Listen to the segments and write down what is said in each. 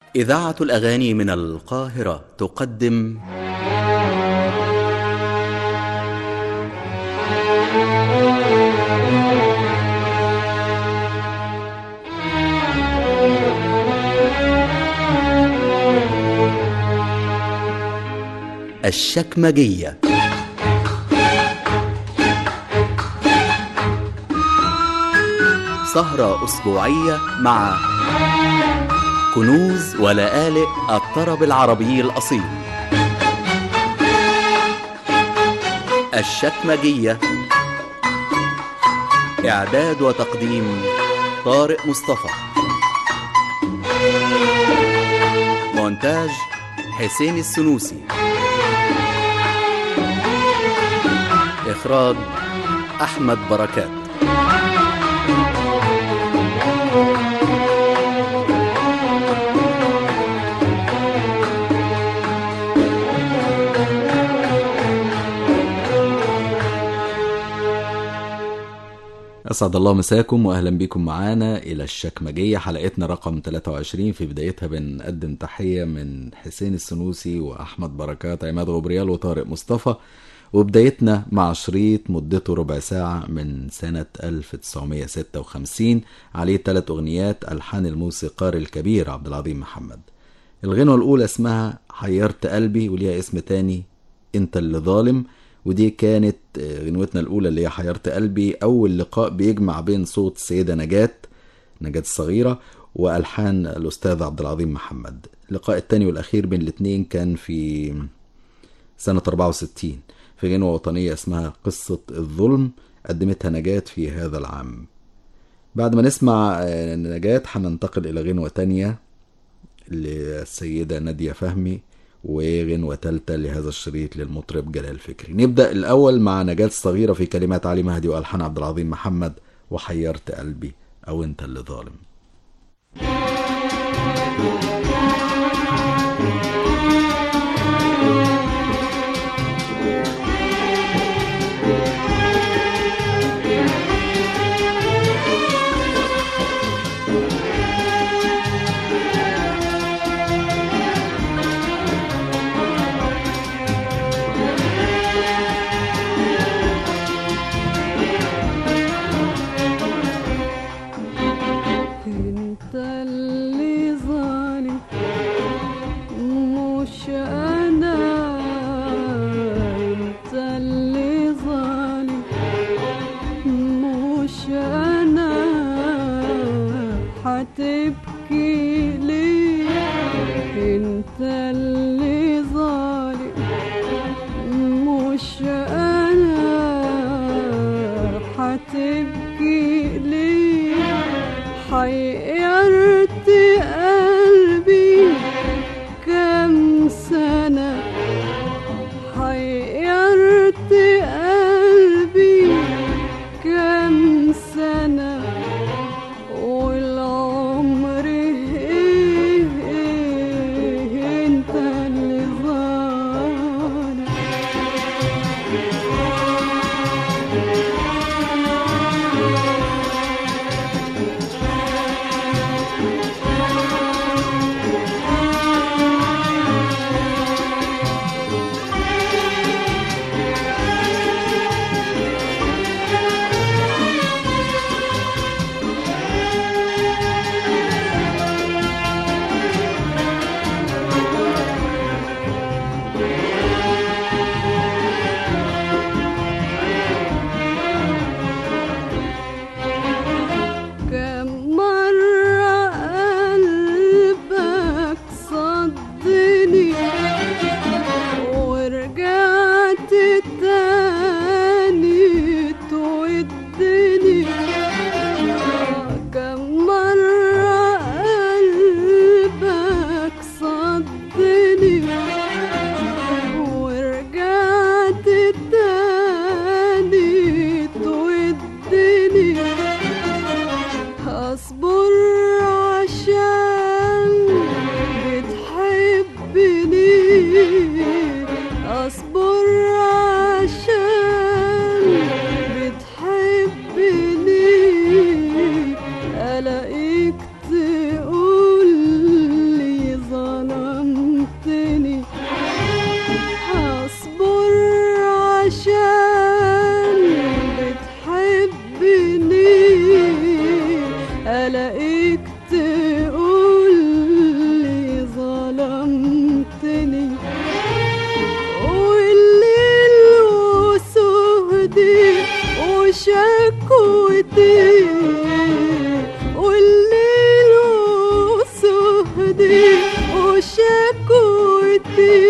إذاعة الأغاني من القاهرة تقدم الشكمجية سهرة أسبوعية مع كنوز ولآلئ الطرب العربي الأصيل الشكمجية إعداد وتقديم طارق مصطفى مونتاج حسين السنوسي إخراج أحمد بركات أسعد الله مساكم وأهلا بكم معانا إلى الشكمجية حلقتنا رقم 23 في بدايتها بنقدم تحية من حسين السنوسي وأحمد بركات عماد غبريال وطارق مصطفى وبدايتنا مع شريط مدته ربع ساعة من سنة 1956 عليه ثلاث أغنيات ألحان الموسيقار الكبير عبد العظيم محمد الغنوة الأولى اسمها حيرت قلبي وليها اسم تاني أنت اللي ظالم ودي كانت غنوتنا الأولى اللي هي حيرت قلبي أول لقاء بيجمع بين صوت السيدة نجاة نجاة الصغيرة وألحان الأستاذ عبد العظيم محمد اللقاء الثاني والأخير بين الاتنين كان في سنة 64 في غنوة وطنية اسمها قصة الظلم قدمتها نجاة في هذا العام بعد ما نسمع نجاة هننتقل إلى غنوة تانية للسيدة نادية فهمي وغنوة تالتة لهذا الشريط للمطرب جلال فكري نبدأ الأول مع نجاة الصغيرة في كلمات علي مهدي وألحان عبد العظيم محمد وحيرت قلبي أو أنت اللي ظالم انت اللي ظالم مش انا انت اللي ظالم مش انا هتبكي ليه انت اللي ظالم مش انا هتبكي ليه حيرت قلبي كم سنة حيرت قلبي كم سنة والعمر إيه إيه انت وشكوتي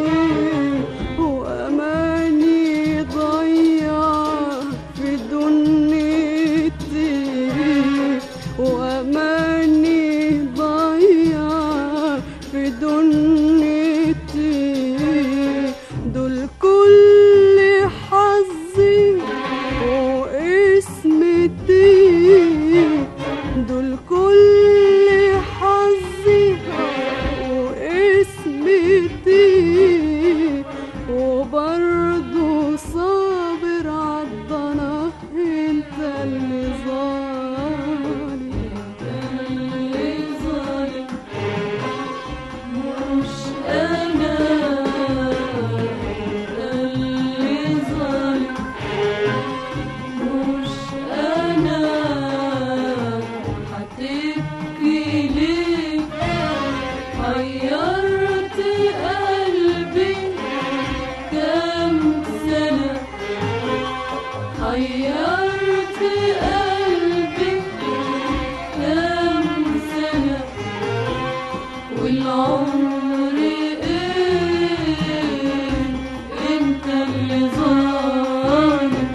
وأماني ضيع في دنيتي وأماني ضيع في دنيتي دول كل حظي واسمتي دول كل حظي واسمتي وبرضه صابر عالضنا انت اللي ظالم انت اللي ظالم مش انا انت اللي ظالم مش انا هتبكي ليه حيرت قلبي كام سنة حيرت قلبي كام سنة والعمر ايه انت اللي ظالم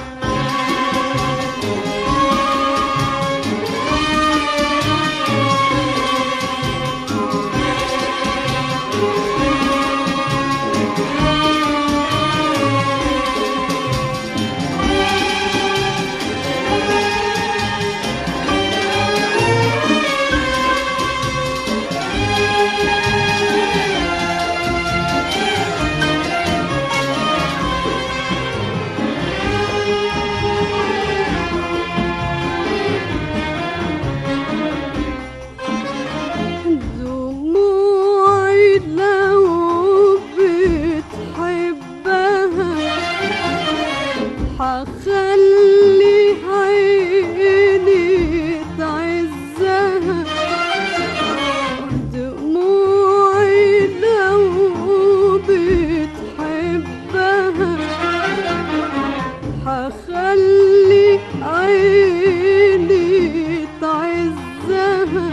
دموعي لو بتحبها حخلي عيني تعزها دموعي لو بتحبها حخلي عيني تعزها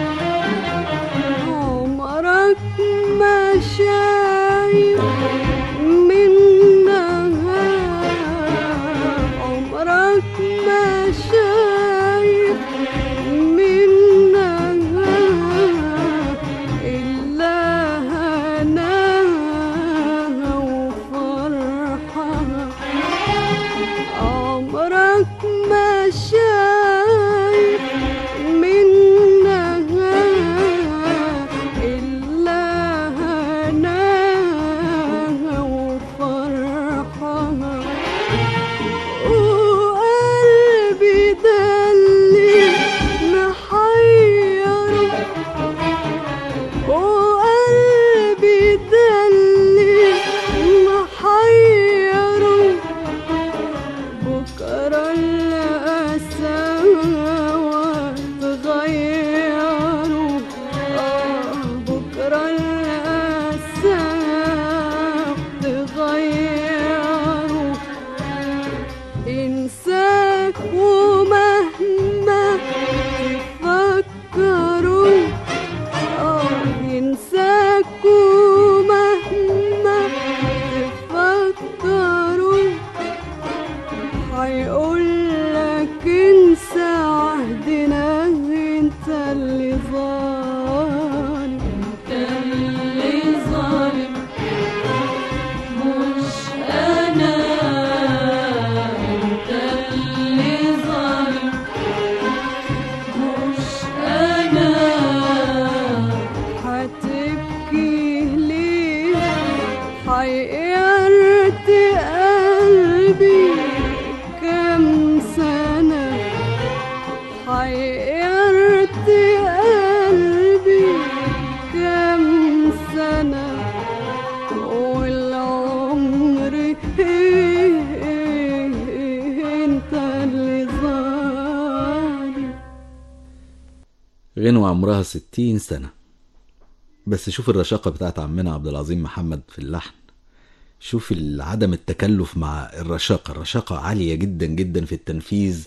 عمرك ما شايف منها عمرك ما شايف منها إلا هناها وفرحها عمرك ما شايف منها إلا هناها وفرحها وقلبي ده اللي محيره وقلبي ده اللي محيره بكرة القساوة تغيره آه بكرة القساوة تغيره انساك ومهما تفكروا آه ينساك ومهما تفكروا هيقولك انسى عهدنا انت اللي ظالم انت اللي ظالم مش انا انت اللي ظالم مش انا هتبكي ليه حيرت قلبي كام سنة حيرت قلبي كام سنة والعمر انت اللي ظالم غنوة عمرها ستين سنة بس شوف الرشاقة بتاعت عمنا عبد العظيم محمد في اللحن شوف عدم التكلف مع الرشاقة الرشاقة عالية جدا جدا في التنفيذ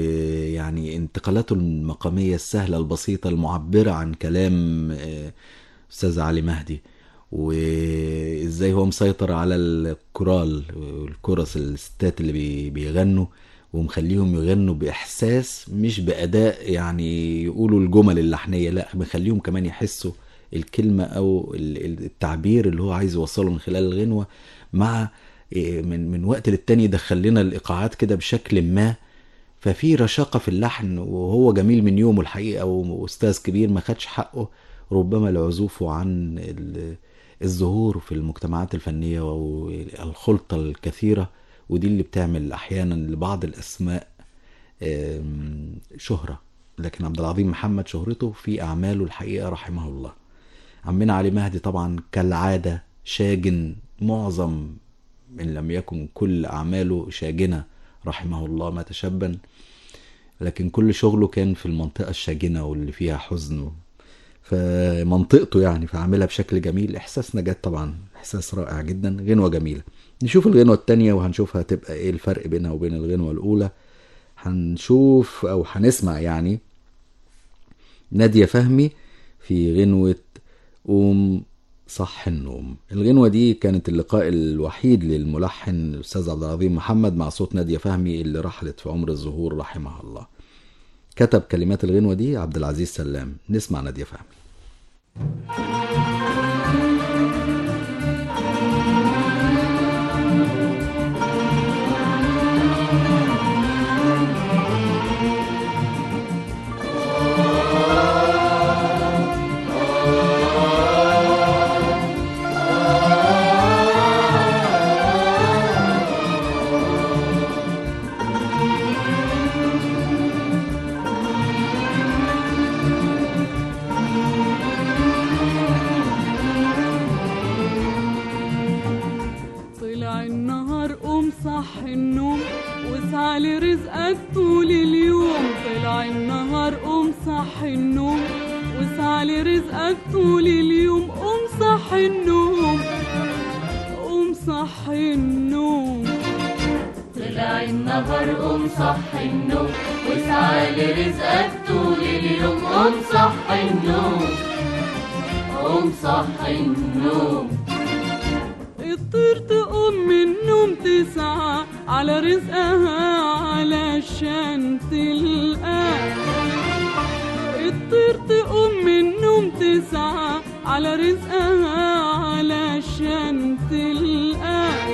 ويعني انتقالاته المقامية السهلة البسيطة المعبرة عن كلام آه، استاذ علي مهدي وازاي هو مسيطر على الكورال والكورس الستات اللي بي- بيغنوا ومخليهم يغنوا باحساس مش باداء يعني يقولوا الجمل اللحنيه لا مخليهم كمان يحسوا الكلمه او ال- ال- التعبير اللي هو عايز يوصله من خلال الغنوه مع إيه، من من وقت للتاني يدخل لنا الايقاعات كده بشكل ما ففي رشاقه في اللحن وهو جميل من يومه الحقيقه واستاذ كبير ما خدش حقه ربما لعزوفه عن ال- الظهور في المجتمعات الفنيه والخلطه الكثيره ودي اللي بتعمل احيانا لبعض الاسماء آم، شهره لكن عبد العظيم محمد شهرته في اعماله الحقيقه رحمه الله عمنا علي مهدي طبعا كالعاده شاجن معظم ان لم يكن كل اعماله شاجنه رحمه الله ما تشبن لكن كل شغله كان في المنطقه الشاجنه واللي فيها حزن فمنطقته يعني فعاملها بشكل جميل احساس نجاة طبعا احساس رائع جدا غنوه جميله نشوف الغنوه التانية وهنشوف هتبقى ايه الفرق بينها وبين الغنوه الاولى هنشوف او هنسمع يعني نادية فهمي في غنوة قوم صح النوم الغنوة دي كانت اللقاء الوحيد للملحن الأستاذ عبد العظيم محمد مع صوت نادية فهمي اللي رحلت في عمر الزهور رحمها الله كتب كلمات الغنوة دي عبد العزيز سلام نسمع نادية فهمي طلع النهار قوم صح النوم واسعى لرزقك طول اليوم طلع النهار قوم صح النوم واسعى لرزقك طول اليوم قوم صح النوم قوم صح النوم طلع النهار قوم صح النوم واسعى لرزقك طول اليوم قوم صح النوم قوم صح النوم الطير تقوم من النوم تسعى على رزقها علشان تلقاه الطير تقوم من النوم تسعى على رزقها علشان تلقاه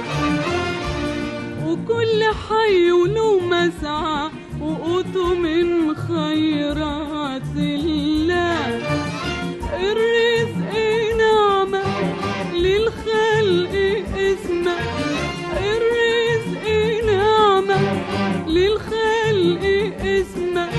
وكل حي وله مسعى وقوته من خيرات الله الرزق نعمة للخلق اسمه الرزق نعمة للخلق اسمه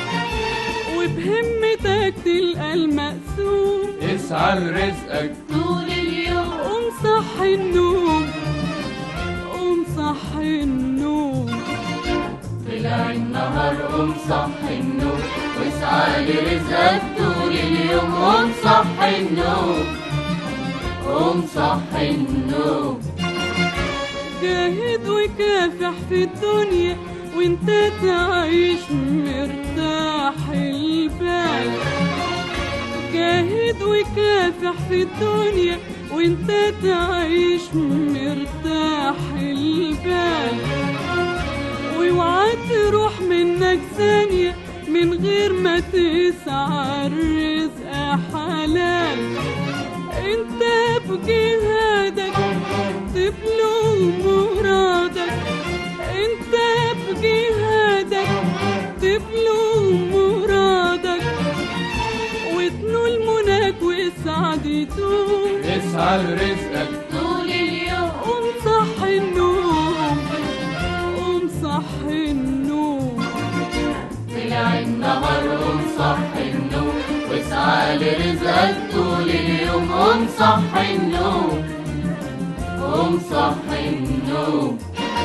وبهمتك تلقى المقسوم اسعى لرزقك طول اليوم قوم صح النوم قوم صح النوم طلع النهار قوم صح النوم واسعى لرزقك طول اليوم قوم صح النوم قوم صح النوم جاهد وكافح في الدنيا وانت تعيش مرتاح البال جاهد وكافح في الدنيا وانت تعيش مرتاح البال واوعى تروح منك ثانية من غير ما تسعى الرزق حلال انت بجهادك تبلغ مرادك انت بجهادك تبلغ مرادك وتنول مناك والسعد يدوم اسعى لرزقك طول اليوم قوم صح النوم قوم صح النوم طلع النهار قوم صح النوم واسعى لرزقك طول اليوم قوم صح النوم قوم صح النوم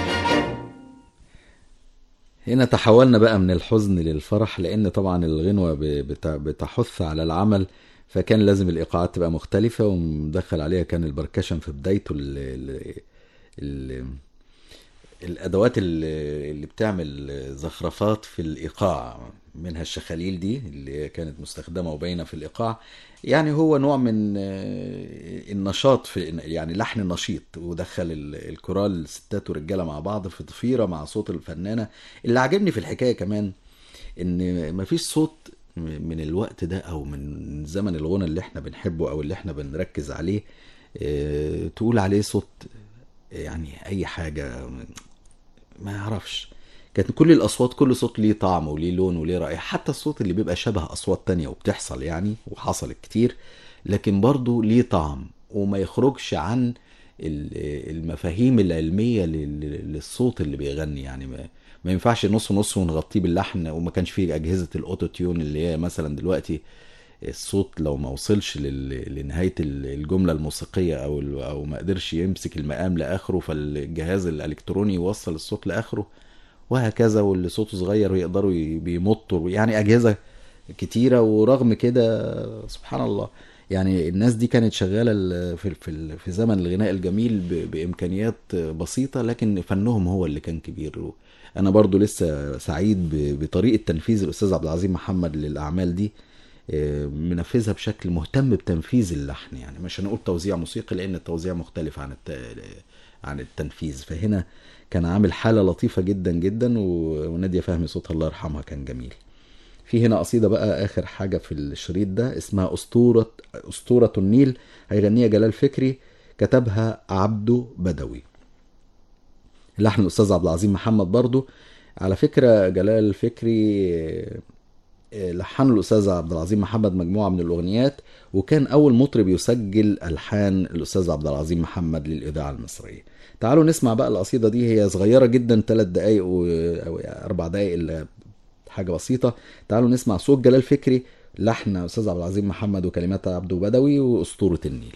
هنا تحولنا بقى من الحزن للفرح لان طبعا الغنوه ب- بت- بتحث على العمل فكان لازم الايقاعات تبقى مختلفه ومدخل عليها كان البركشن في بدايته ال ال ال الادوات اللي اللي بتعمل زخرفات في الايقاع منها الشخاليل دي اللي كانت مستخدمه وباينه في الايقاع يعني هو نوع من آه، النشاط في يعني لحن نشيط ودخل ال- الكورال ستات ورجاله مع بعض في ضفيره مع صوت الفنانه اللي عاجبني في الحكايه كمان ان مفيش صوت من الوقت ده او من زمن الغنى اللي احنا بنحبه او اللي احنا بنركز عليه آه، تقول عليه صوت يعني اي حاجه ما اعرفش كانت كل الاصوات كل صوت ليه طعم وليه لون وليه رائحه حتى الصوت اللي بيبقى شبه اصوات تانية وبتحصل يعني وحصلت كتير لكن برضه ليه طعم وما يخرجش عن ال- المفاهيم العلميه لل- للصوت اللي بيغني يعني ما, ما ينفعش نص نص ونغطيه باللحن وما كانش فيه اجهزه الاوتو تيون اللي هي مثلا دلوقتي الصوت لو ما وصلش لل- لنهايه ال- الجمله الموسيقيه او ال- او ما قدرش يمسك المقام لاخره فالجهاز الالكتروني يوصل الصوت لاخره وهكذا واللي صوته صغير ويقدروا ي- بيمطوا يعني اجهزه كتيره ورغم كده سبحان الله يعني الناس دي كانت شغاله ال- في في في زمن الغناء الجميل ب- بامكانيات بسيطه لكن فنهم هو اللي كان كبير انا برضو لسه سعيد ب- بطريقه تنفيذ الاستاذ عبد العظيم محمد للاعمال دي آه، منفذها بشكل مهتم بتنفيذ اللحن يعني مش هنقول توزيع موسيقي لان التوزيع مختلف عن الت... عن التنفيذ فهنا كان عامل حاله لطيفه جدا جدا و- وناديه فهمي صوتها الله يرحمها كان جميل في هنا قصيدة بقى آخر حاجة في الشريط ده اسمها أسطورة أسطورة النيل هيغنيها جلال فكري كتبها عبده بدوي لحن الأستاذ عبد العظيم محمد برضو على فكرة جلال فكري آه، لحن الأستاذ عبد العظيم محمد مجموعة من الأغنيات وكان أول مطرب يسجل ألحان الأستاذ عبد العظيم محمد للإذاعة المصرية تعالوا نسمع بقى القصيدة دي هي صغيرة جدا ثلاث دقايق و... أو أربع دقايق إلا حاجة بسيطة تعالوا نسمع صوت جلال فكري لحن أستاذ عبد العظيم محمد وكلمات عبده بدوي وأسطورة النيل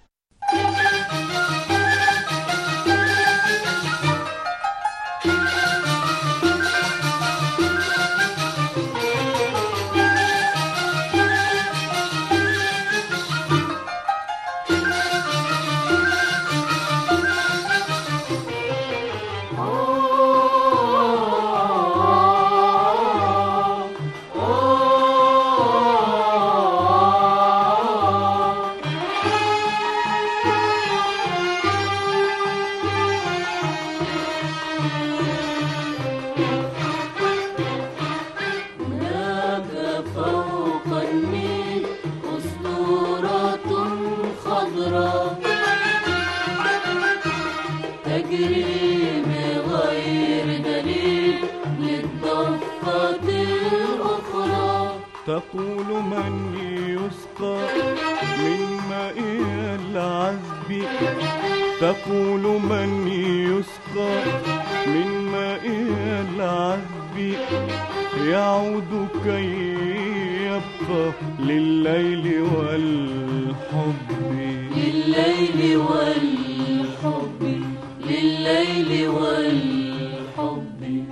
هناك فوق النيل أسطورة خضراء تجري بغير دليل للضفة الأخرى تقول من يسقى من ماء العذب تقول من يسقى من ماء العذب يعود كي يبقى لليل والحب لليل والحب لليل والحب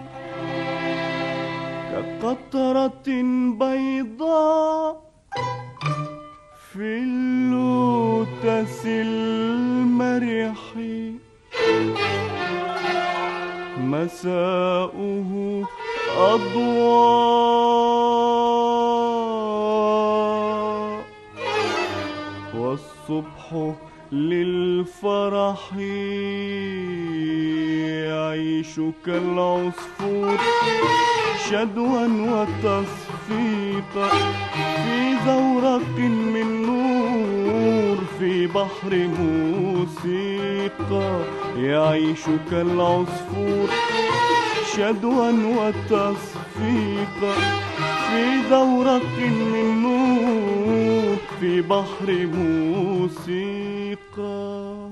كقطرة بيضاء في اللوتس المرح مساؤه أضواء والصبح للفرح يعيش كالعصفور شدوا وتصفيقا في زورق من نور في بحر موسيقى يعيش كالعصفور شدوا وتصفيقا في زورق من نور في بحر موسيقى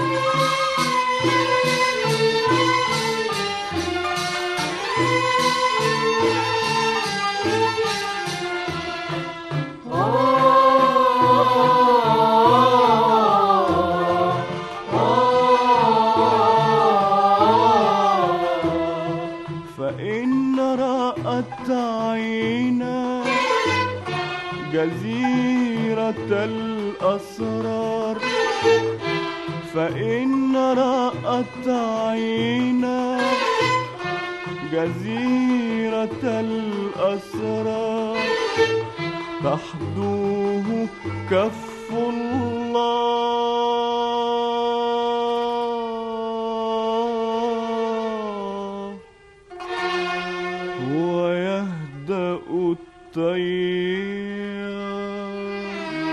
فإن رأت عينا جزيرة الأسرار فإن رأت عينا جزيرة الأسرار تحدوه كف الله ويهدأ التيار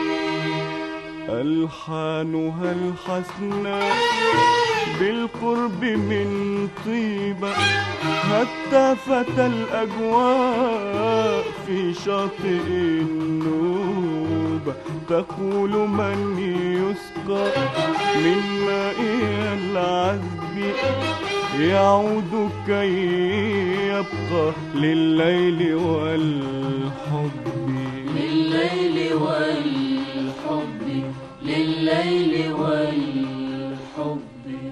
ألحانها الحسناء بالقرب من طيبة هتفت الأجواء في شاطئ النوبة تقول من يسقى من ماء العذب يعود كي يبقى لليل والحب لليل والحب لليل والحب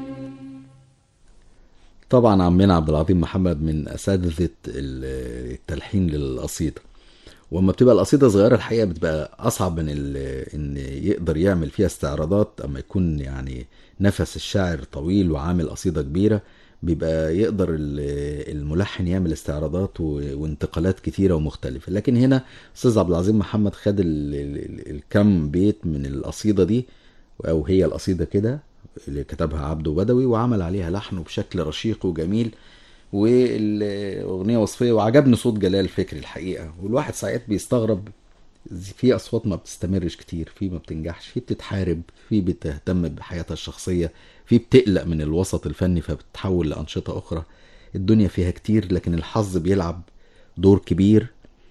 طبعا عمنا عبد العظيم محمد من اساتذه ال- التلحين للقصيده وما بتبقى القصيده صغيره الحقيقه بتبقى اصعب من ال- ان يقدر يعمل فيها استعراضات اما يكون يعني نفس الشاعر طويل وعامل قصيده كبيره بيبقى يقدر ال- الملحن يعمل استعراضات و- وانتقالات كتيره ومختلفه لكن هنا استاذ عبد العظيم محمد خد ال- ال- الكم بيت من القصيده دي او هي القصيده كده اللي كتبها عبده بدوي وعمل عليها لحن بشكل رشيق وجميل والاغنيه وصفيه وعجبني صوت جلال فكري الحقيقه والواحد ساعات بيستغرب في اصوات ما بتستمرش كتير في ما بتنجحش في بتتحارب في بتهتم بحياتها الشخصيه في بتقلق من الوسط الفني فبتتحول لانشطه اخرى الدنيا فيها كتير لكن الحظ بيلعب دور كبير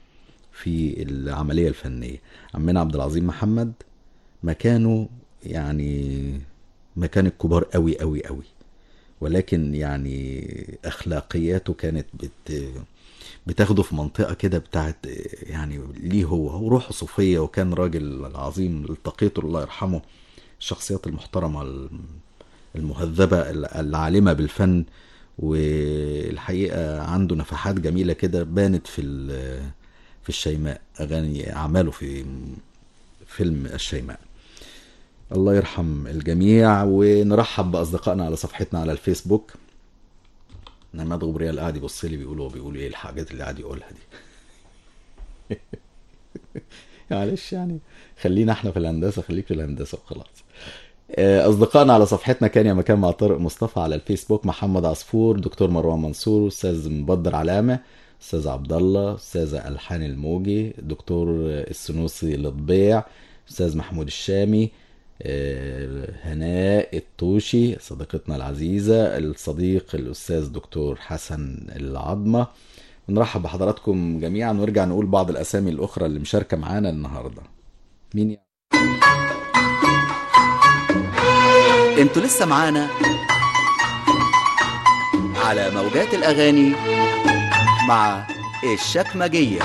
في العمليه الفنيه عمنا عبد العظيم محمد مكانه يعني مكان الكبار قوي قوي قوي ولكن يعني اخلاقياته كانت بت بتاخده في منطقه كده بتاعت يعني ليه هو هو روحه صوفيه وكان راجل عظيم التقيته الله يرحمه الشخصيات المحترمه المهذبه العالمه بالفن والحقيقه عنده نفحات جميله كده بانت في ال- في الشيماء اغاني اعماله في فيلم الشيماء الله يرحم الجميع ونرحب باصدقائنا على صفحتنا على الفيسبوك نماد غبريال قاعد يبص لي بيقول هو بيقول ايه الحاجات اللي قاعد يقولها دي معلش يعني خلينا احنا في الهندسه خليك في الهندسه وخلاص آه، اصدقائنا على صفحتنا كان يا مكان مع طارق مصطفى على الفيسبوك محمد عصفور دكتور مروان منصور استاذ مبدر علامه استاذ عبد الله استاذه الحان الموجي دكتور السنوسي للضبيع استاذ محمود الشامي آه، هناء الطوشي صديقتنا العزيزة الصديق الأستاذ دكتور حسن العظمة ونرحب بحضراتكم جميعا ونرجع نقول بعض الأسامي الأخرى اللي مشاركة معانا النهاردة مين يعني؟ انتوا لسه معانا على موجات الاغاني مع الشكمجيه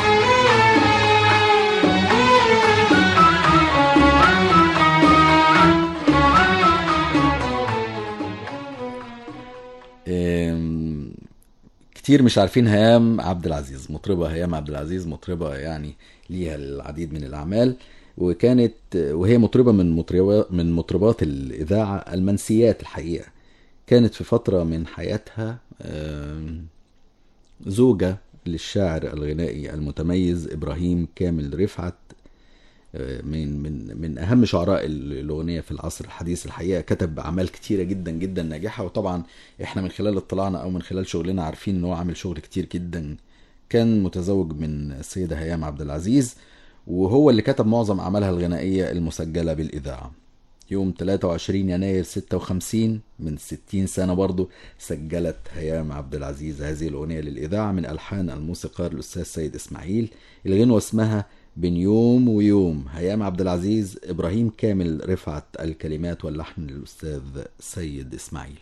آم، كتير مش عارفين هيام عبد العزيز مطربة هيام عبد العزيز مطربة يعني ليها العديد من الأعمال وكانت وهي مطربة من مطربة من مطربات الإذاعة المنسيات الحقيقة كانت في فترة من حياتها آم، زوجة للشاعر الغنائي المتميز إبراهيم كامل رفعت من من من اهم شعراء الاغنيه في العصر الحديث الحقيقه كتب اعمال كتيره جدا جدا ناجحه وطبعا احنا من خلال اطلاعنا او من خلال شغلنا عارفين ان هو عامل شغل كتير جدا كان متزوج من السيده هيام عبد العزيز وهو اللي كتب معظم اعمالها الغنائيه المسجله بالاذاعه يوم 23 يناير 56 من 60 سنة برضو سجلت هيام عبد العزيز هذه الأغنية للإذاعة من ألحان الموسيقار الأستاذ سيد إسماعيل الغنوة اسمها بين يوم ويوم هيام عبد العزيز إبراهيم كامل رفعت الكلمات واللحن للأستاذ سيد إسماعيل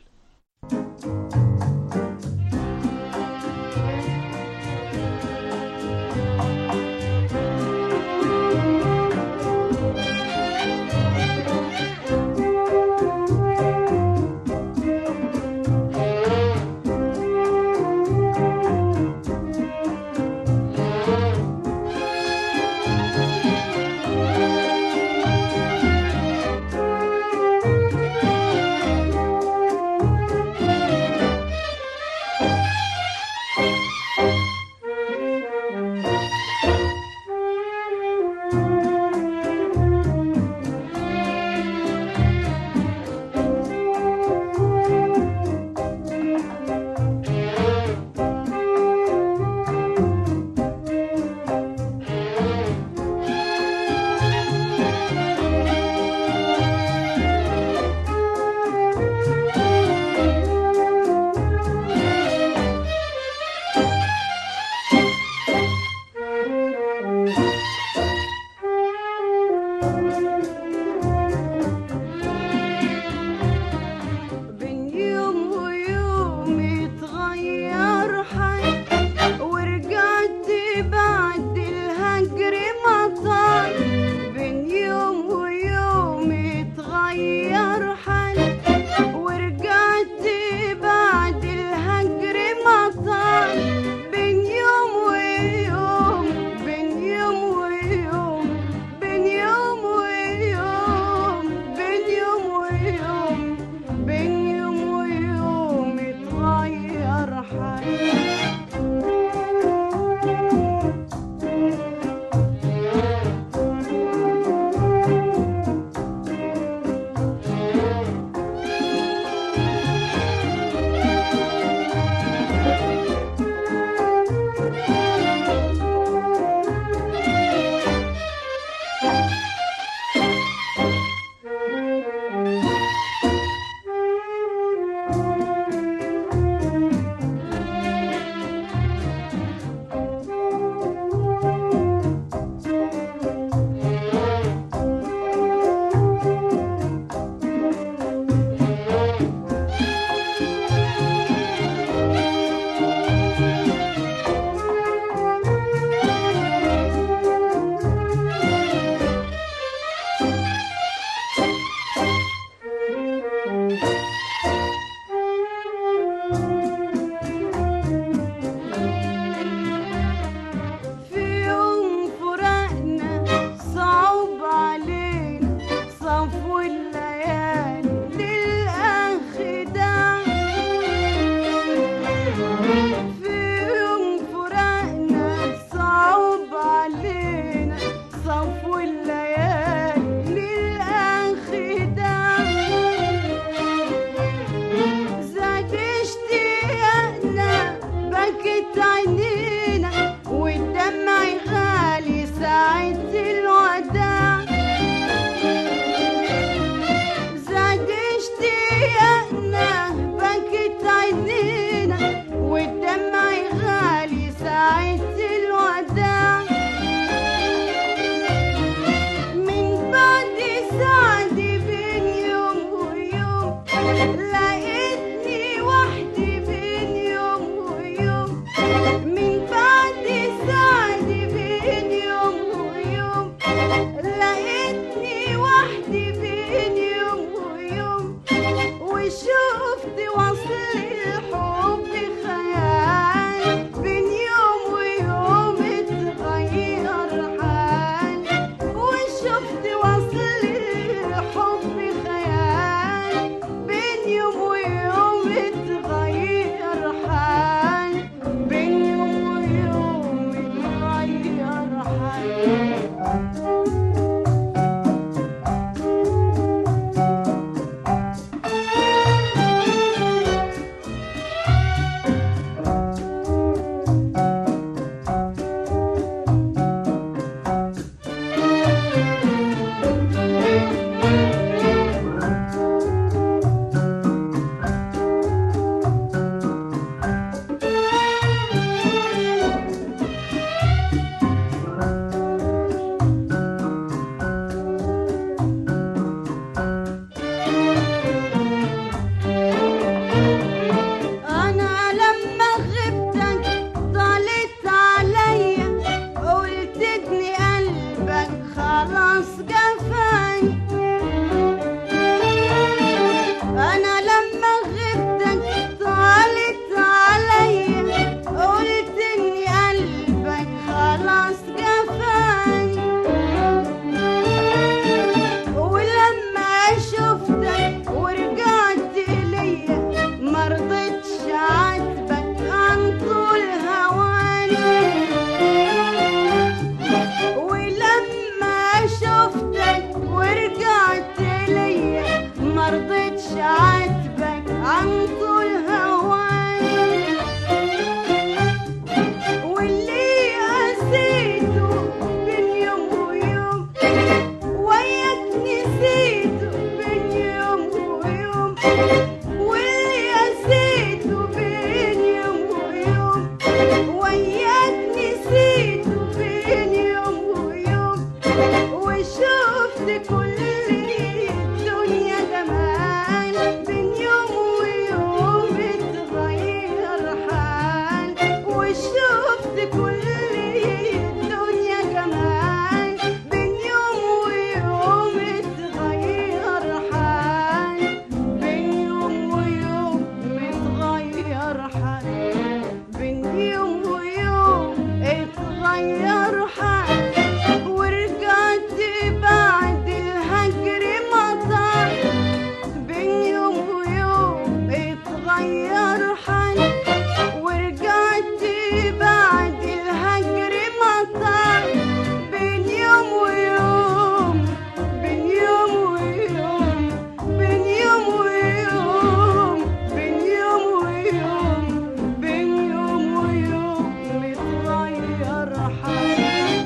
واللي قسيته بين يوم ويوم وياك نسيته بين يوم ويوم وشفت كل الدنيا جمال بين يوم ويوم اتغير حال وشفت كل الدنيا جمال بين يوم ويوم اتغير حال بين يوم ويوم متغير حال بين يوم ويوم اتغير حال ورجعت بعد الهجر مطار بين يوم ويوم اتغير حال ورجعت بعد الهجر مطار بين يوم ويوم بين يوم ويوم بين يوم ويوم بين يوم ويوم بين يوم ويوم متغير حال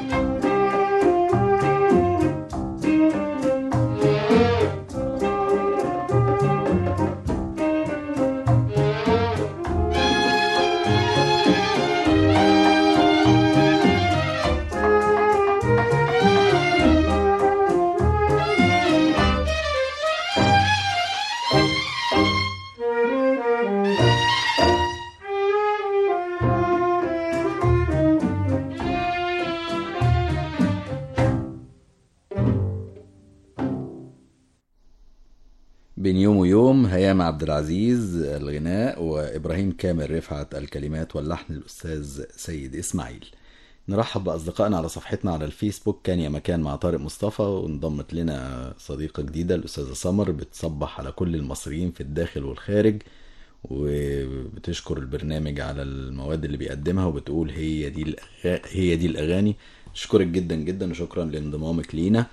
بين يوم ويوم هيام عبد العزيز الغناء وإبراهيم كامل رفعت الكلمات واللحن الأستاذ سيد إسماعيل نرحب بأصدقائنا على صفحتنا على الفيسبوك كان يا مكان مع طارق مصطفى وانضمت لنا صديقة جديدة الأستاذة سمر بتصبح على كل المصريين في الداخل والخارج وبتشكر البرنامج على المواد اللي بيقدمها وبتقول هي دي الأغا... هي دي الأغاني أشكرك جدا جدا وشكرا لانضمامك لينا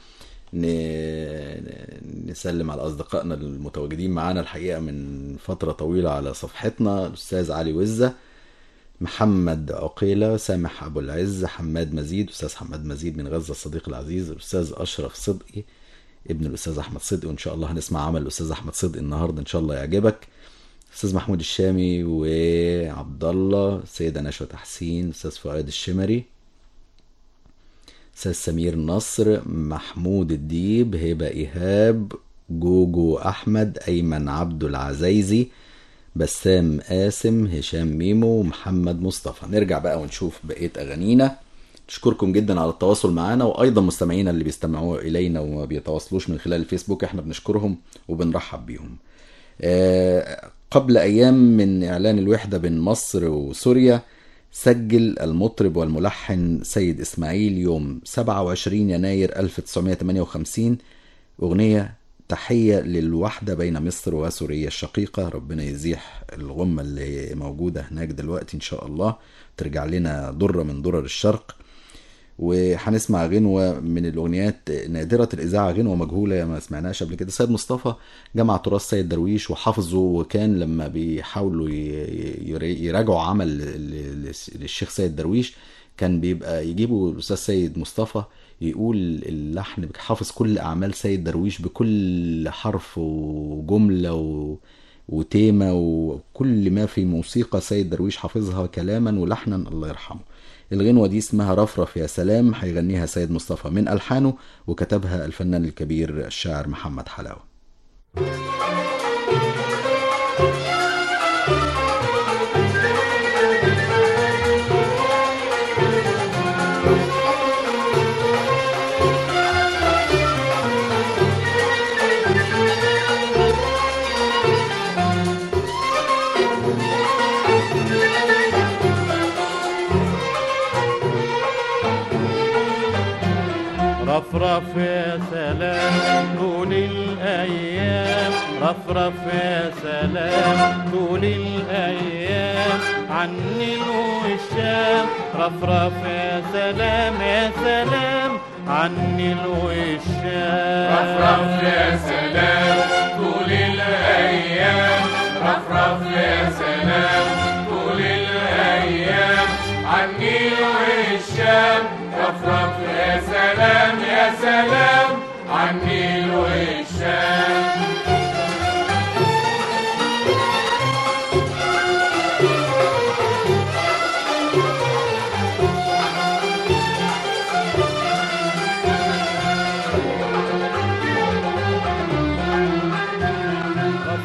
ن- نسلم على أصدقائنا المتواجدين معانا الحقيقة من فترة طويلة على صفحتنا الأستاذ علي وزة محمد عقيلة سامح أبو العز حماد مزيد أستاذ حماد مزيد من غزة الصديق العزيز الأستاذ أشرف صدقي ابن الأستاذ أحمد صدقي وإن شاء الله هنسمع عمل الأستاذ أحمد صدقي النهاردة إن شاء الله يعجبك أستاذ محمود الشامي وعبد الله سيدة نشوى تحسين أستاذ فؤاد الشمري أستاذ سمير نصر محمود الديب هبة إيهاب جوجو أحمد أيمن عبد العزيزي بسام قاسم هشام ميمو محمد مصطفى نرجع بقى ونشوف بقية أغانينا نشكركم جدا على التواصل معنا وأيضا مستمعينا اللي بيستمعوا إلينا وما بيتواصلوش من خلال الفيسبوك احنا بنشكرهم وبنرحب بيهم آه، قبل أيام من إعلان الوحدة بين مصر وسوريا سجل المطرب والملحن سيد إسماعيل يوم 27 يناير 1958 أغنية تحية للوحدة بين مصر وسوريا الشقيقة ربنا يزيح الغمة اللي موجودة هناك دلوقتي إن شاء الله ترجع لنا ضرة من ضرر الشرق وهنسمع غنوة من الأغنيات نادرة الإذاعة غنوة مجهولة ما سمعناش قبل كده سيد مصطفى جمع تراث سيد درويش وحافظه وكان لما بيحاولوا ي- يرا- يراجعوا عمل ل- ل- للشيخ سيد درويش كان بيبقى يجيبوا الأستاذ سيد مصطفى يقول اللحن حافظ كل أعمال سيد درويش بكل حرف وجملة و... وتيمة وكل ما في موسيقى سيد درويش حافظها كلاما ولحنا الله يرحمه الغنوة دي اسمها رفرف يا سلام هيغنيها سيد مصطفى من ألحانه وكتبها الفنان الكبير الشاعر محمد حلاوة رفرف يا سلام طول الأيام رفرف يا سلام طول الأيام عني الوشام رفرف يا سلام يا سلام عني الوشام رفرف يا سلام طول الأيام رفرف يا سلام طول الأيام عني والشام رفرف يا سلام يا سلام عني والشام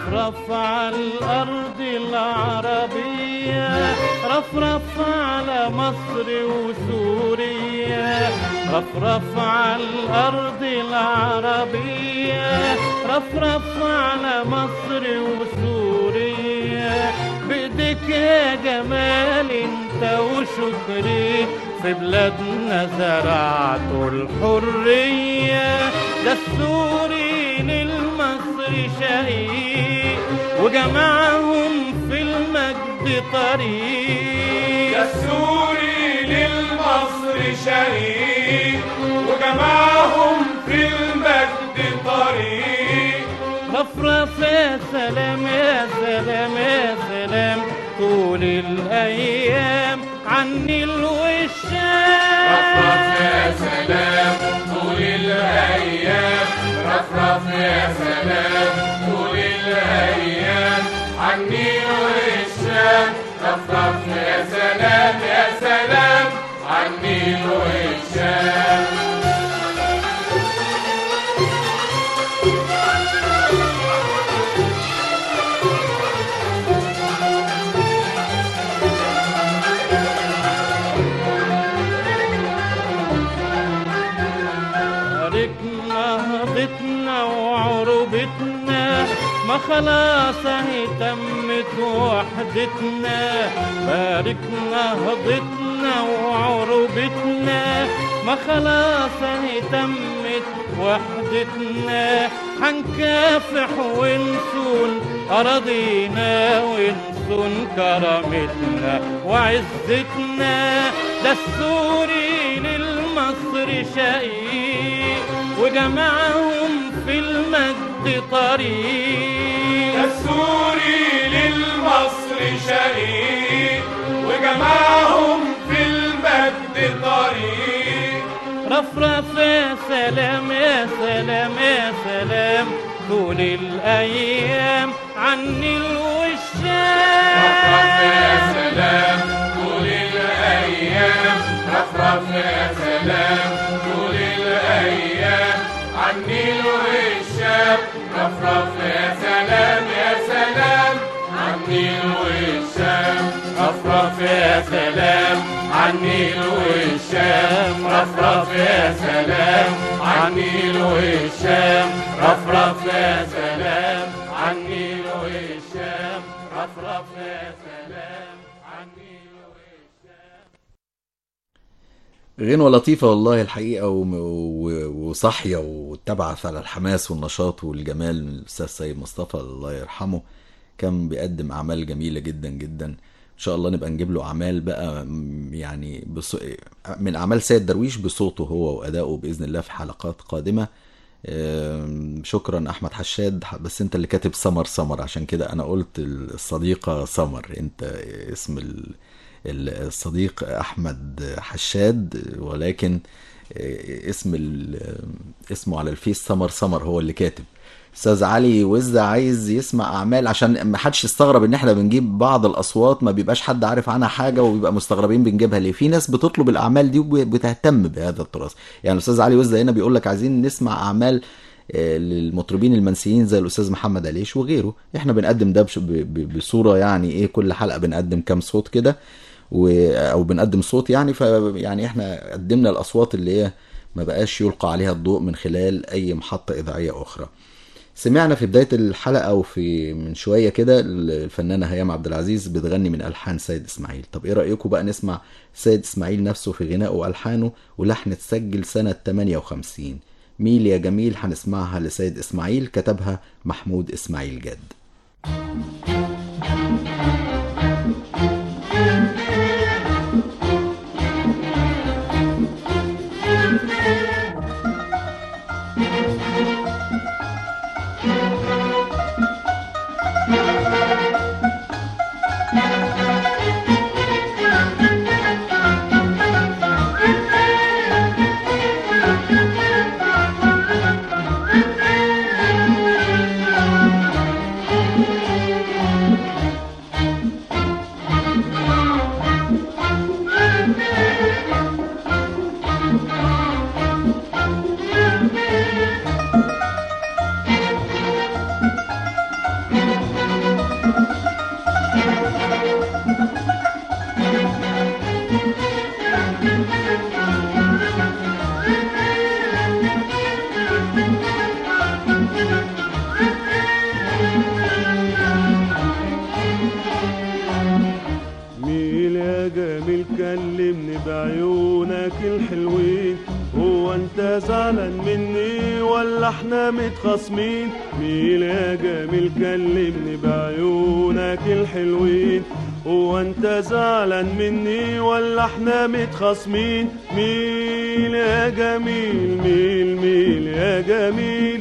رفرف على الأرض العربية رفرف على مصر وسوريا رفرف على الأرض العربية رفرف على مصر وسوريا بإيدك يا جمال انت وشكري في بلادنا زرعت الحرية ده السوري للمصري شقيق وجمعهم في المجد طريق السوري للمصر شريك وجمعهم في المجد طريق رفرف يا سلام يا سلام يا سلام طول الأيام عني الوشام رفرف يا سلام طول الأيام رفرف يا سلام طول الأيام عني والشام رفرف يا سلام يا سلام عني والشام باركنا هضتنا وعروبتنا ما خلاص اهي تمت وحدتنا باركنا هضتنا وعروبتنا ما خلاص اهي تمت وحدتنا حنكافح ونسون أراضينا ونسون كرامتنا وعزتنا ده السوري للمصري شقيق وجمعهم في المجد طريق السوري للمصر شقيق وجمعهم في المجد طريق رفرف يا سلام يا سلام يا سلام طول الأيام عني الوشام رفرف يا سلام طول الأيام رفرف يا سلام طول الأيام عني الوشام رفرف يا سلام يا سلام عني الوشام رفرف يا سلام عني الوشام رفرف يا سلام عني الوشام رفرف يا سلام عني الوشام رفرف يا سلام عني الوشام غنوة لطيفة والله الحقيقة و- و- وصاحية وتبعث على الحماس والنشاط والجمال من الأستاذ سيد مصطفى الله يرحمه كان بيقدم أعمال جميلة جدا جدا إن شاء الله نبقى نجيب له أعمال بقى م- يعني بص... من أعمال سيد درويش بصوته هو وأدائه بإذن الله في حلقات قادمة أم، شكرا احمد حشاد بس انت اللي كاتب سمر سمر عشان كده انا قلت الصديقه سمر انت اسم ال- ال- الصديق احمد حشاد ولكن اسم ال- اسمه على الفيس سمر سمر هو اللي كاتب استاذ علي وزة عايز يسمع اعمال عشان ما حدش يستغرب ان احنا بنجيب بعض الاصوات ما بيبقاش حد عارف عنها حاجه وبيبقى مستغربين بنجيبها ليه في ناس بتطلب الاعمال دي وبتهتم بهذا التراث يعني الاستاذ علي وزة هنا بيقول لك عايزين نسمع اعمال آه، للمطربين المنسيين زي الاستاذ محمد عليش وغيره احنا بنقدم ده بش- ب- ب- بصوره يعني ايه كل حلقه بنقدم كام صوت كده و- او بنقدم صوت يعني ف يعني احنا قدمنا الاصوات اللي هي ما بقاش يلقى عليها الضوء من خلال اي محطه اذاعيه اخرى سمعنا في بدايه الحلقه وفي من شويه كده الفنانه هيام عبد العزيز بتغني من الحان سيد اسماعيل طب ايه رايكم بقى نسمع سيد اسماعيل نفسه في غنائه والحانه ولحن اتسجل سنه 58 ميل يا جميل هنسمعها لسيد اسماعيل كتبها محمود اسماعيل جاد بعيونك الحلوين هو انت زعلان مني ولا احنا متخاصمين ميل يا جميل كلمني بعيونك الحلوين هو انت زعلان مني ولا احنا متخاصمين ميل يا جميل ميل ميل يا جميل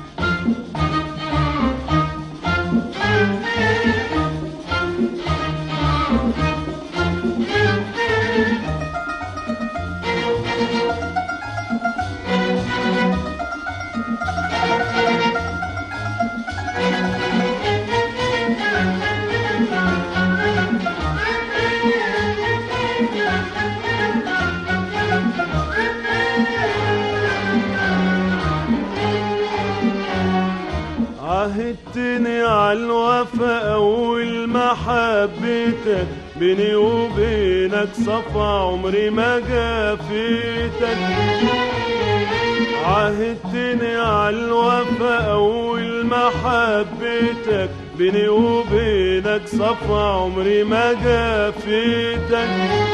عهدتني على الوفا أول ما حبيتك بيني وبينك صفا عمري ما جافيتك عهدتني على الوفا أول ما حبيتك بيني وبينك صفا عمري ما جافيتك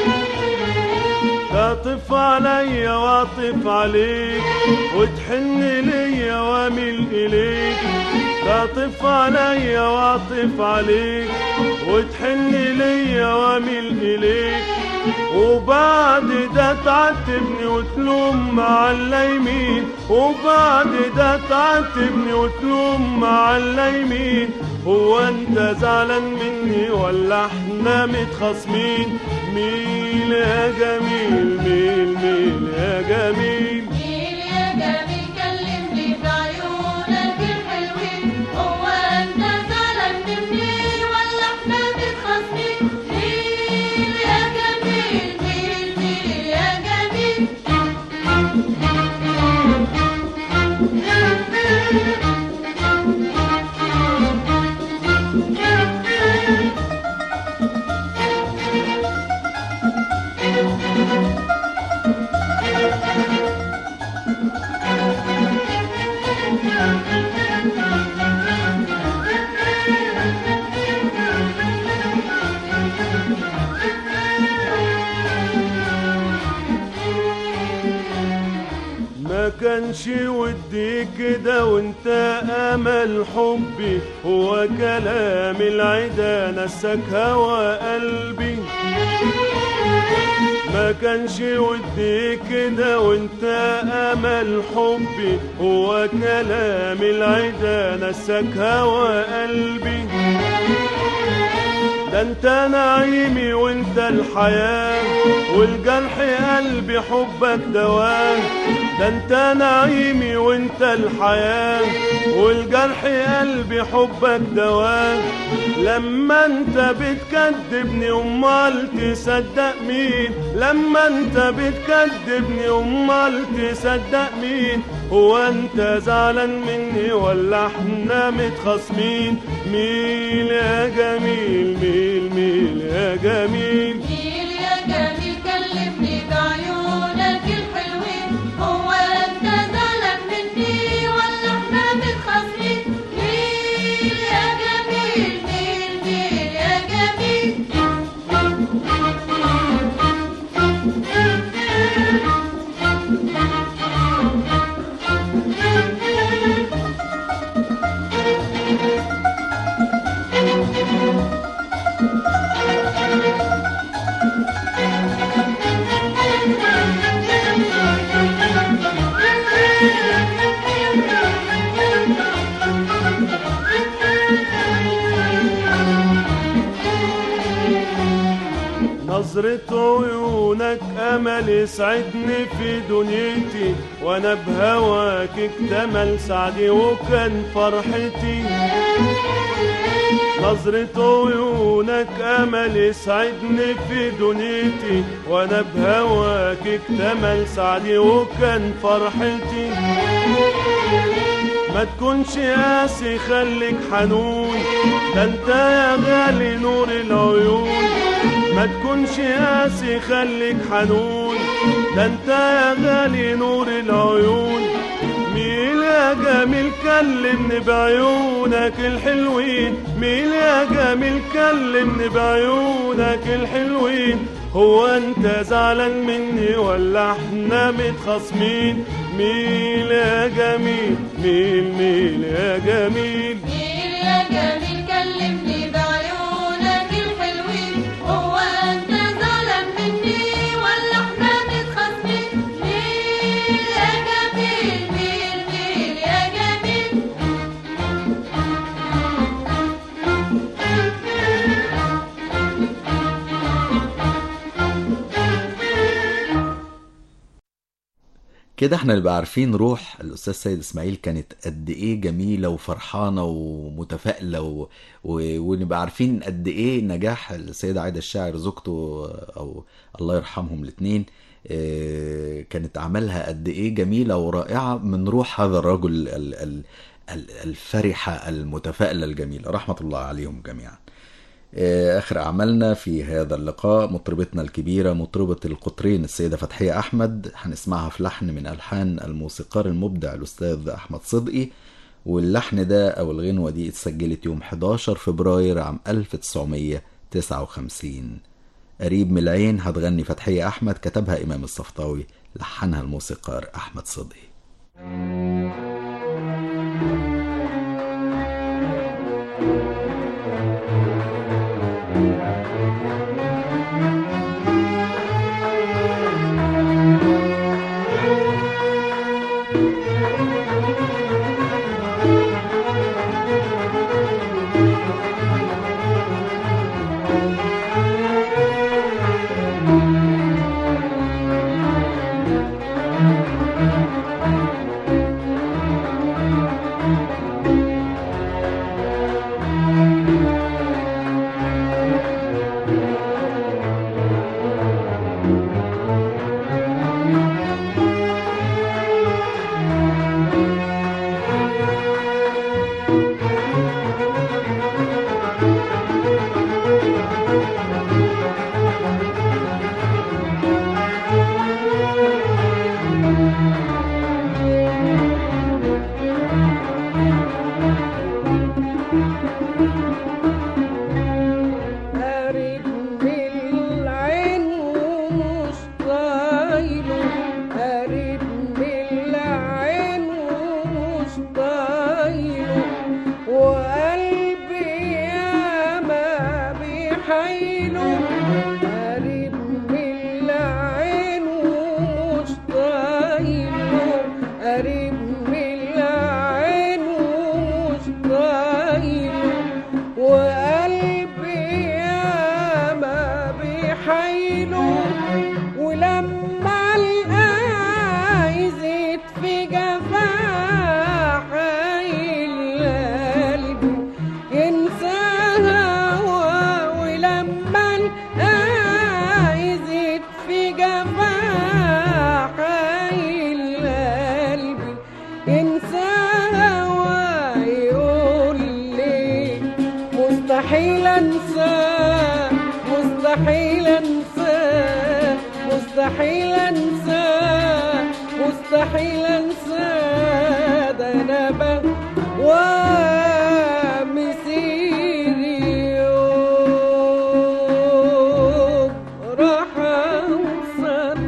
تعطف عليا واعطف عليك وتحن ليا واميل اليك تعطف عليا واعطف عليك وتحن ليا واميل اليك وبعد ده تعاتبني وتلوم مع اليمين وبعد ده تعاتبني وتلوم مع اليمين هو انت زعلان مني ولا احنا متخاصمين ميل يا جميل ميل ميل يا جميل ميل يا جميل كلمني بعيونك الحلوين هو انت زعلان مني ولا احنا متخاصمين ميل يا جميل ميل ميل يا جميل ما كانش ودي كده وانت امل حبي هو كلام العدا نسك هوى قلبي ما كانش ودي كده وانت امل حبي هو كلام العدا نسك هوى قلبي ده انت نعيمي وانت الحياة والجرح قلبي حبك دواه ده انت نعيمي وانت الحياة والجرح قلبي حبك دواه لما انت بتكدبني امال تصدق مين لما انت بتكدبني امال تصدق مين هو انت زعلان مني ولا احنا متخاصمين ميل يا جميل ميل ميل يا جميل ميل يا جميل كلمني بعيونك الحلوين هو انت زعلان مني ولا احنا متخاصمين ميل يا جميل ميل ميل يا جميل نظرة عيونك أمل يسعدني في دنيتي وأنا بهواك اكتمل سعدي وكان فرحتي نظرة عيونك أمل يسعدني في دنيتي وأنا بهواك اكتمل سعدي وكان فرحتي ما تكونش قاسي خليك حنون ده انت يا غالي نور العيون ما تكونش قاسي خليك حنون ده انت يا غالي نور العيون ميل يا جميل كلمني بعيونك الحلوين ميل يا جميل كلمني بعيونك الحلوين هو انت زعلان مني ولا احنا متخاصمين ميل يا جميل ميل ميل يا جميل ميل يا جميل كلمني بعيونك الحلوين هو انت زعلان مني ولا احنا متخاصمين ميل يا جميل ميل ميل يا جميل كده احنا نبقى عارفين روح الاستاذ سيد اسماعيل كانت قد ايه جميله وفرحانه ومتفائله و... و... ونبقى عارفين قد ايه نجاح السيده عايده الشاعر زوجته او الله يرحمهم الاثنين كانت اعمالها قد ايه جميله ورائعه من روح هذا الرجل ال... ال... ال- الفرحه المتفائله الجميله رحمه الله عليهم جميعا آخر أعمالنا في هذا اللقاء مطربتنا الكبيرة مطربة القطرين السيدة فتحية أحمد هنسمعها في لحن من ألحان الموسيقار المبدع الأستاذ أحمد صدقي واللحن ده أو الغنوة دي اتسجلت يوم 11 فبراير عام 1959 قريب من العين هتغني فتحية أحمد كتبها إمام الصفطاوي لحنها الموسيقار أحمد صدقي قريب من العين ومش طايله قريب من العين ومش طايله وقلبي ياما بيحايله قريب من العين ومش طايله قريب من العين ومش طايله وقلبي ياما بيحايله ولما القاه يزيد في جفاه حايل قلبي ينسى هوا ولما القاه يزيد في جفاه حايل قلبي ينسى هوا يقول لي مستحيل انساه مستحيل انساه مستحيل انساه مستحيل انساه ده انا بقى مسيري يوم راح اوصل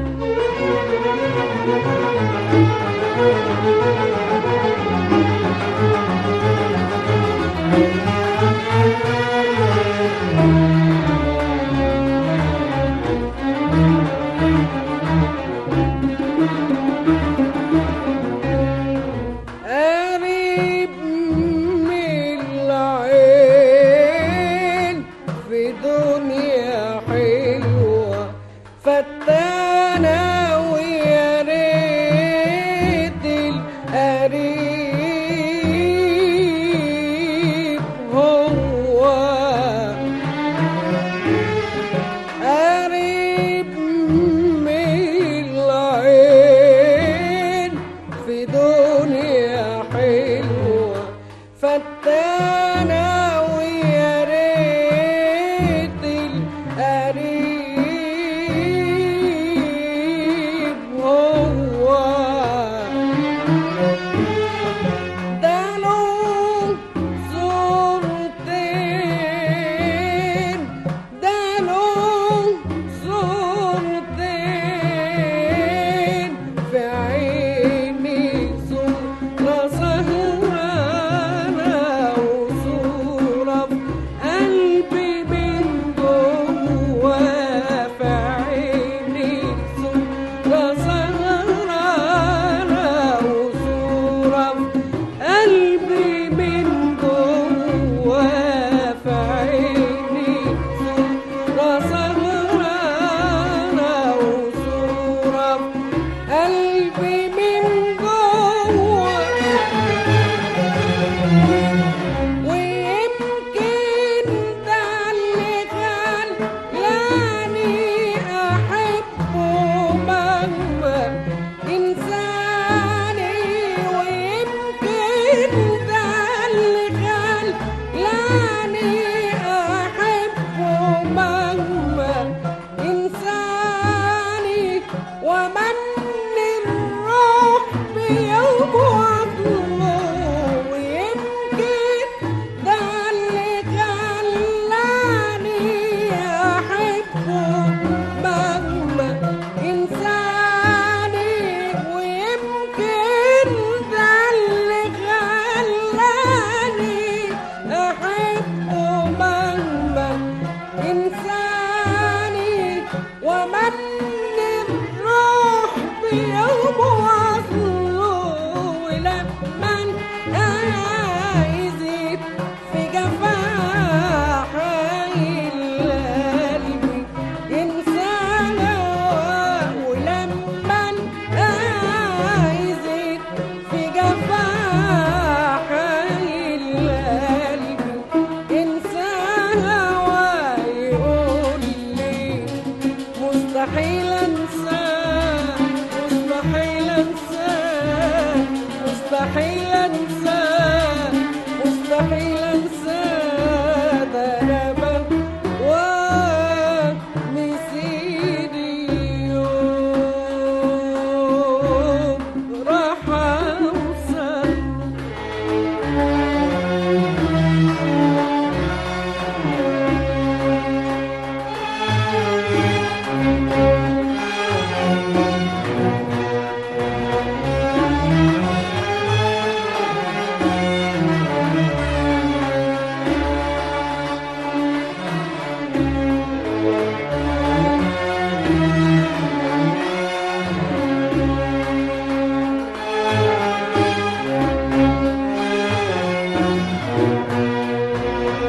قريب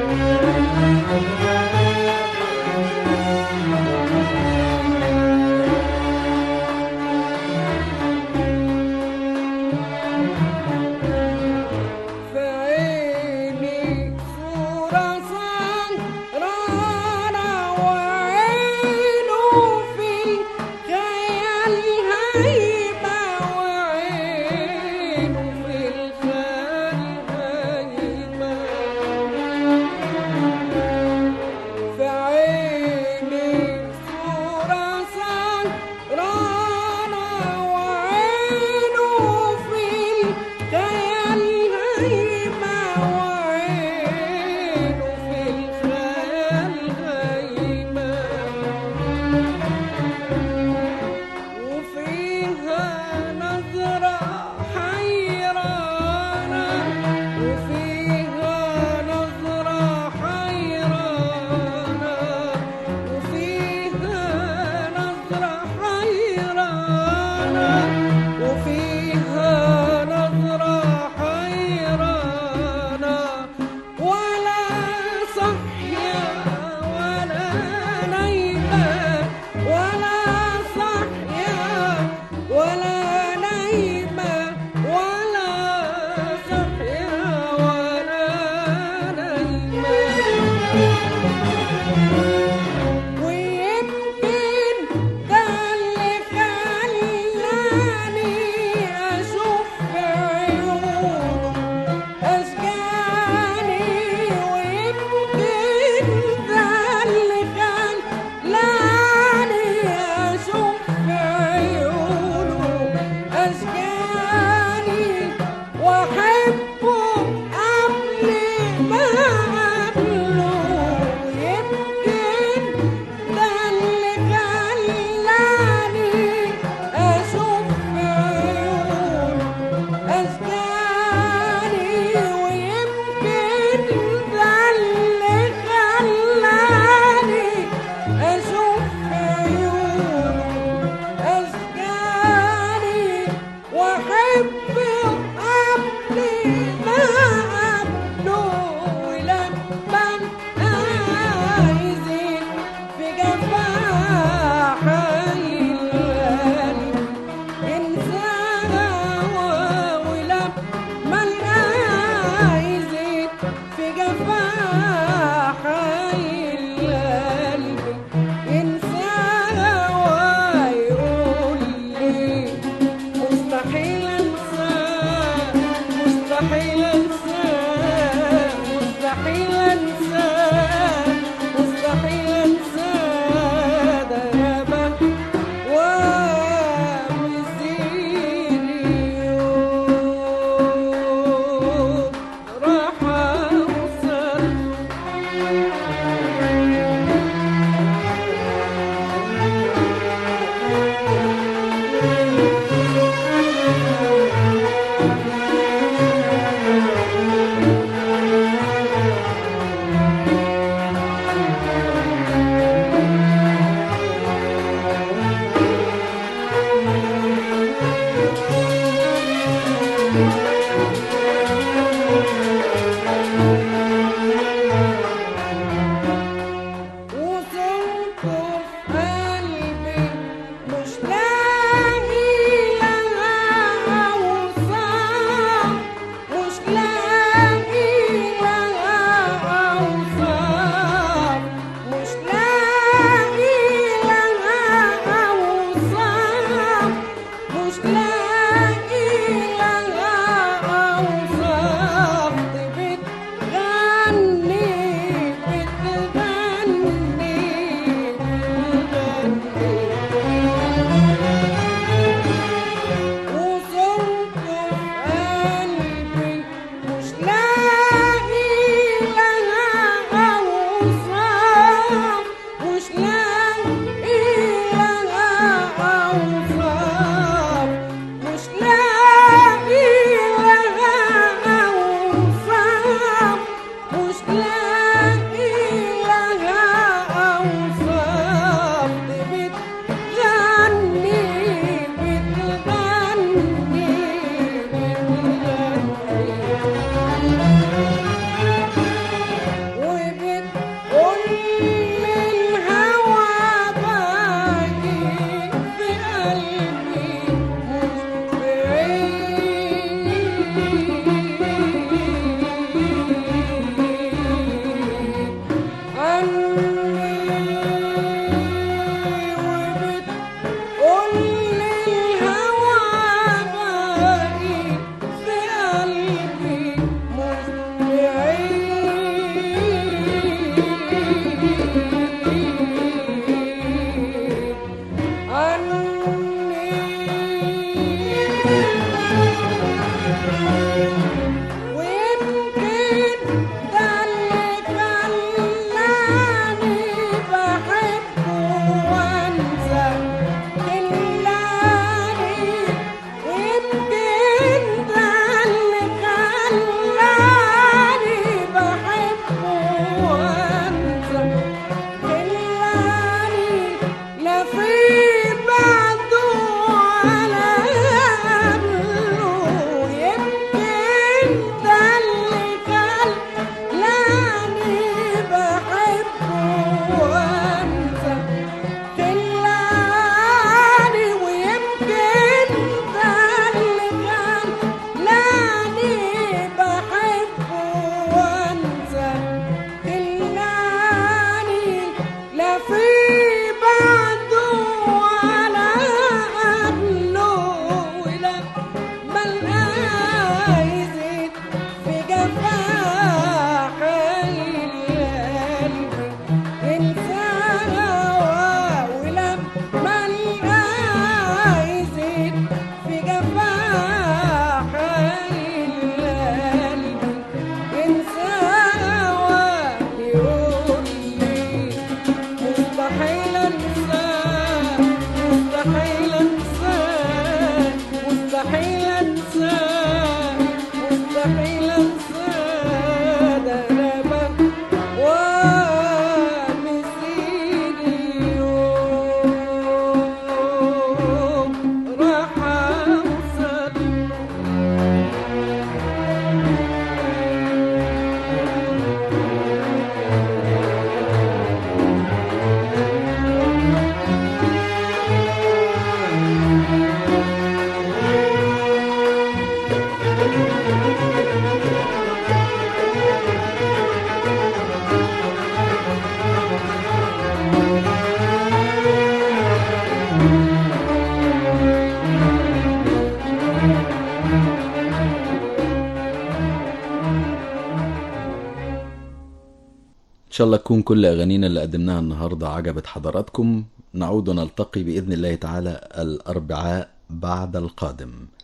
في عيني صورة سهرانة وعينه في الخيال هيبة وعينه في الخيال هيبة في عيني صورة سهرانة وعينه في الخيال هيبة وعينه في الخيال هيبة وفيها نظرة حيرانة وفيها نظرة حيرانة وفيها نظرة حيرانة وفيها نظرة حيرانة ولا صحية ولا نايمة ولا صحية ولا نايمة ولا صحية ولا نايمة ويمكن ده اللي خلاني أشوف في عيونه أشجاني ويمكن ده اللي خلاني أشوف في عيونه أشجاني وأحبه قبل ما أقابله يمكن ده اللي خلاني أشوف في عيونه أشجاني ويمكن ده اللي خلاني أشوف في عيونه أشجاني وأحب قبل ما أقابله ولما عايزين في جفاح الليالي انساها ولما عايزين في جفاح الليالي انساها ويقول لي مستحيل انساه مستحيل انساه مستحيل انساه مستحيل انساه ده ياما ومسيري يوم راح اوصل وصرت في قلبي مش لاقي لها أوصاف مش لاقي لها أوصاف مش لاقي لها أوصاف مش لاقي لها أوصاف بتغني بتغني وصرت في قلبي مش لاقي لها أوصاف مش لاقي لها أوصاف مش لاقي لها أوصاف مش لاقي لها أوصاف بتغني بتغني بتغني شاء الله تكون كل أغانينا اللي قدمناها النهاردة عجبت حضراتكم نعود ونلتقي بإذن الله تعالى الأربعاء بعد القادم